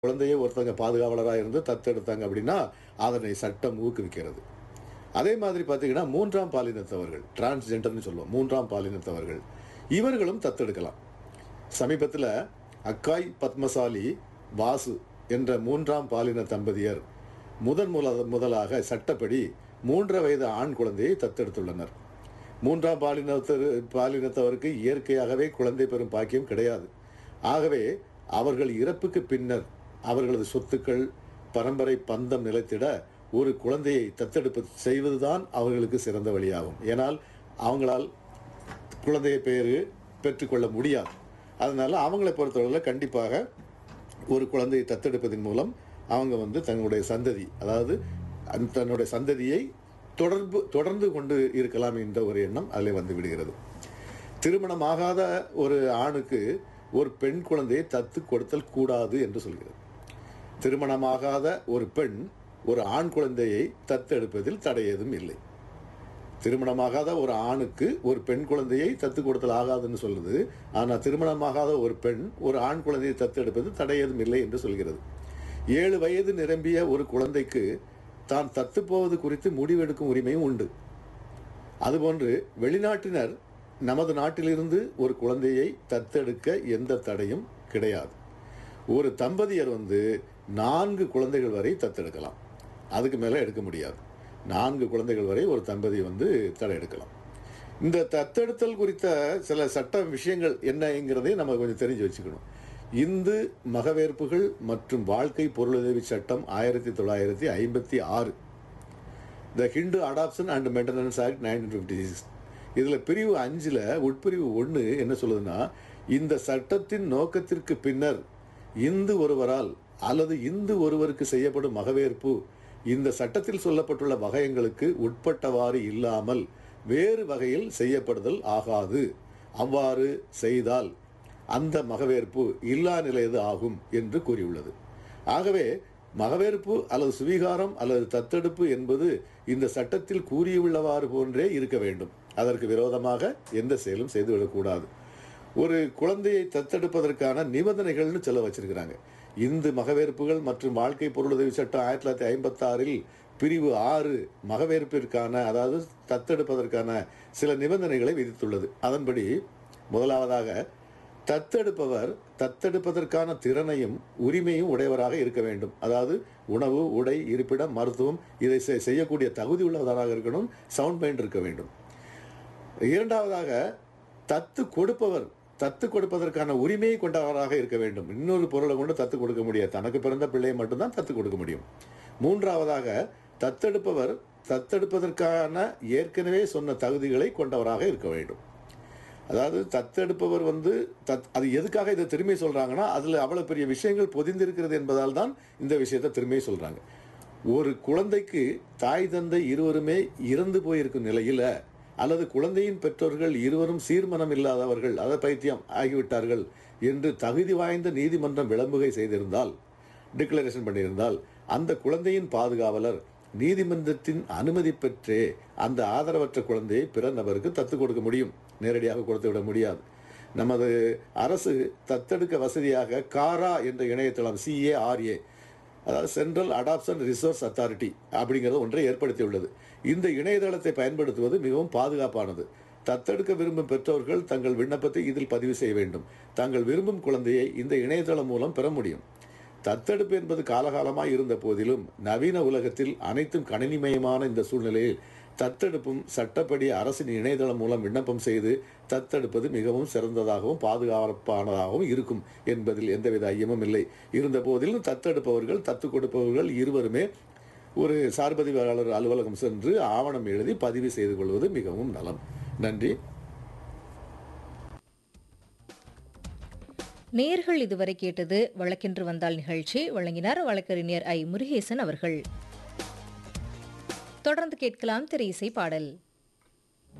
குழந்தையை ஒருத்தங்க பாதுகாவலராக இருந்து தத்தெடுத்தாங்க அப்படின்னா அதனை சட்டம் ஊக்குவிக்கிறது அதே மாதிரி பார்த்தீங்கன்னா மூன்றாம் பாலினத்தவர்கள் டிரான்ஸ்ஜெண்டர்னு சொல்லுவோம் மூன்றாம் பாலினத்தவர்கள் இவர்களும் தத்தெடுக்கலாம் சமீபத்தில் அக்காய் பத்மசாலி வாசு என்ற மூன்றாம் பாலின தம்பதியர் முதன் முல முதலாக சட்டப்படி மூன்றரை வயது ஆண் குழந்தையை தத்தெடுத்துள்ளனர் மூன்றாம் பாலினத்தர் பாலினத்தவருக்கு இயற்கையாகவே குழந்தை பெறும் பாக்கியம் கிடையாது ஆகவே அவர்கள் இறப்புக்கு பின்னர் அவர்களது சொத்துக்கள் பரம்பரை பந்தம் நிலைத்திட ஒரு குழந்தையை தத்தெடுப்பு செய்வதுதான் அவர்களுக்கு சிறந்த வழியாகும் ஏனால் அவங்களால் குழந்தையை பேர் பெற்றுக்கொள்ள முடியாது அதனால அவங்களை பொறுத்தவரையில் கண்டிப்பாக ஒரு குழந்தையை தத்தெடுப்பதன் மூலம் அவங்க வந்து தன்னுடைய சந்ததி அதாவது அந்த தன்னுடைய சந்ததியை தொடர்பு தொடர்ந்து கொண்டு இருக்கலாம் என்ற ஒரு எண்ணம் அதில் வந்து விடுகிறது திருமணமாகாத ஒரு ஆணுக்கு ஒரு பெண் குழந்தையை தத்து கொடுத்தல் கூடாது என்று சொல்கிறது திருமணமாகாத ஒரு பெண் ஒரு ஆண் குழந்தையை தத்தெடுப்பதில் தடை ஏதும் இல்லை திருமணமாகாத ஒரு ஆணுக்கு ஒரு பெண் குழந்தையை தத்து கொடுத்தல் ஆகாதுன்னு சொல்லுது ஆனால் திருமணமாகாத ஒரு பெண் ஒரு ஆண் குழந்தையை தத்தெடுப்பது தடை ஏதும் இல்லை என்று சொல்கிறது ஏழு வயது நிரம்பிய ஒரு குழந்தைக்கு தான் தத்துப்போவது குறித்து முடிவெடுக்கும் உரிமையும் உண்டு அதுபோன்று வெளிநாட்டினர் நமது நாட்டிலிருந்து ஒரு குழந்தையை தத்தெடுக்க எந்த தடையும் கிடையாது ஒரு தம்பதியர் வந்து நான்கு குழந்தைகள் வரை தத்தெடுக்கலாம் அதுக்கு மேலே எடுக்க முடியாது நான்கு குழந்தைகள் வரை ஒரு தம்பதி வந்து தடை எடுக்கலாம் இந்த தத்தெடுத்தல் குறித்த சில சட்ட விஷயங்கள் என்னங்கிறதையும் நம்ம கொஞ்சம் தெரிஞ்சு வச்சுக்கணும் இந்து மகவேற்புகள் மற்றும் வாழ்க்கை பொருளுதவி சட்டம் ஆயிரத்தி தொள்ளாயிரத்தி ஐம்பத்தி ஆறு the Hindu adoption and maintenance act nineteen fifty six இதில் பிரிவு அஞ்சில் உட்பிரிவு ஒன்று என்ன சொல்லுதுன்னா இந்த சட்டத்தின் நோக்கத்திற்கு பின்னர் இந்து ஒருவரால் அல்லது இந்து ஒருவருக்கு செய்யப்படும் மகவேற்பு இந்த சட்டத்தில் சொல்லப்பட்டுள்ள வகையங்களுக்கு உட்பட்டவாறு இல்லாமல் வேறு வகையில் செய்யப்படுதல் ஆகாது அவ்வாறு செய்தால் அந்த மகவேற்பு இல்லா நிலையது ஆகும் என்று கூறியுள்ளது ஆகவே மகவேற்பு அல்லது சுவீகாரம் அல்லது தத்தெடுப்பு என்பது இந்த சட்டத்தில் கூறியுள்ளவாறு போன்றே இருக்க வேண்டும் அதற்கு விரோதமாக எந்த செயலும் செய்துவிடக்கூடாது ஒரு குழந்தையை தத்தெடுப்பதற்கான நிபந்தனைகள்னு சொல்ல வச்சிருக்கிறாங்க இந்து மகவேற்புகள் மற்றும் வாழ்க்கை பொருளுதவி சட்டம் ஆயிரத்தி தொள்ளாயிரத்தி ஐம்பத்தாறில் பிரிவு ஆறு மகவேற்பிற்கான அதாவது தத்தெடுப்பதற்கான சில நிபந்தனைகளை விதித்துள்ளது அதன்படி முதலாவதாக தத்தெடுப்பவர் தத்தெடுப்பதற்கான திறனையும் உரிமையும் உடையவராக இருக்க வேண்டும் அதாவது உணவு உடை இருப்பிடம் மருத்துவம் இதை செ- செய்யக்கூடிய தகுதி உள்ளவராக இருக்கணும் சவுண்ட் மைண்ட் இருக்க வேண்டும் இரண்டாவதாக தத்து கொடுப்பவர் தத்து கொடுப்பதற்கான உரிமையை கொண்டவராக இருக்க வேண்டும் இன்னொரு பொருளை கொண்டு தத்து கொடுக்க முடியாது தனக்கு பிறந்த பிள்ளையை மட்டும்தான் தத்து கொடுக்க முடியும் மூன்றாவதாக தத்தெடுப்பவர் தத்தெடுப்பதற்கான ஏற்கனவே சொன்ன தகுதிகளை கொண்டவராக இருக்க வேண்டும் அதாவது தத்தெடுப்பவர் வந்து தத் அது எதுக்காக இதை திரும்பி சொல்றாங்கன்னா அதில் அவ்வளோ பெரிய விஷயங்கள் பொதிந்திருக்கிறது என்பதால் தான் இந்த விஷயத்தை திரும்பி சொல்றாங்க ஒரு குழந்தைக்கு தாய் தந்தை இருவருமே இறந்து போயிருக்கும் நிலையில அல்லது குழந்தையின் பெற்றோர்கள் இருவரும் சீர்மனம் இல்லாதவர்கள் அத பைத்தியம் ஆகிவிட்டார்கள் என்று தகுதி வாய்ந்த நீதிமன்றம் விளம்புகை செய்திருந்தால் டிக்ளரேஷன் பண்ணியிருந்தால் அந்த குழந்தையின் பாதுகாவலர் நீதிமன்றத்தின் அனுமதி பெற்றே அந்த ஆதரவற்ற குழந்தையை பிற நபருக்கு தத்து கொடுக்க முடியும் நேரடியாக கொடுத்து விட முடியாது நமது அரசு தத்தெடுக்க வசதியாக காரா என்ற இணையதளம் சிஏஆர்ஏ அதாவது சென்ட்ரல் அடாப்ஷன் ரிசோர்ஸ் அத்தாரிட்டி அப்படிங்கிறது ஒன்றை ஏற்படுத்தியுள்ளது இந்த இணையதளத்தை பயன்படுத்துவது மிகவும் பாதுகாப்பானது தத்தெடுக்க விரும்பும் பெற்றோர்கள் தங்கள் விண்ணப்பத்தை இதில் பதிவு செய்ய வேண்டும் தாங்கள் விரும்பும் குழந்தையை இந்த இணையதளம் மூலம் பெற முடியும் தத்தெடுப்பு என்பது காலகாலமாய் இருந்த போதிலும் நவீன உலகத்தில் அனைத்தும் கணினிமயமான இந்த சூழ்நிலையில் தத்தெடுப்பும் சட்டப்படி அரசின் இணையதளம் மூலம் விண்ணப்பம் செய்து தத்தெடுப்பது மிகவும் சிறந்ததாகவும் பாதுகாப்பானதாகவும் இருக்கும் என்பதில் எந்தவித ஐயமும் இல்லை இருந்த போதிலும் தத்தெடுப்பவர்கள் தத்து கொடுப்பவர்கள் இருவருமே ஒரு சார்பதிவாளர் அலுவலகம் சென்று ஆவணம் எழுதி பதிவு செய்து கொள்வது மிகவும் நலம் நன்றி நேர்கள் இதுவரை கேட்டது வழக்கென்று வந்தால் நிகழ்ச்சி வழங்கினார் வழக்கறிஞர் ஐ முருகேசன் அவர்கள் தொடர்ந்து கேட்கலாம் திரை இசை பாடல்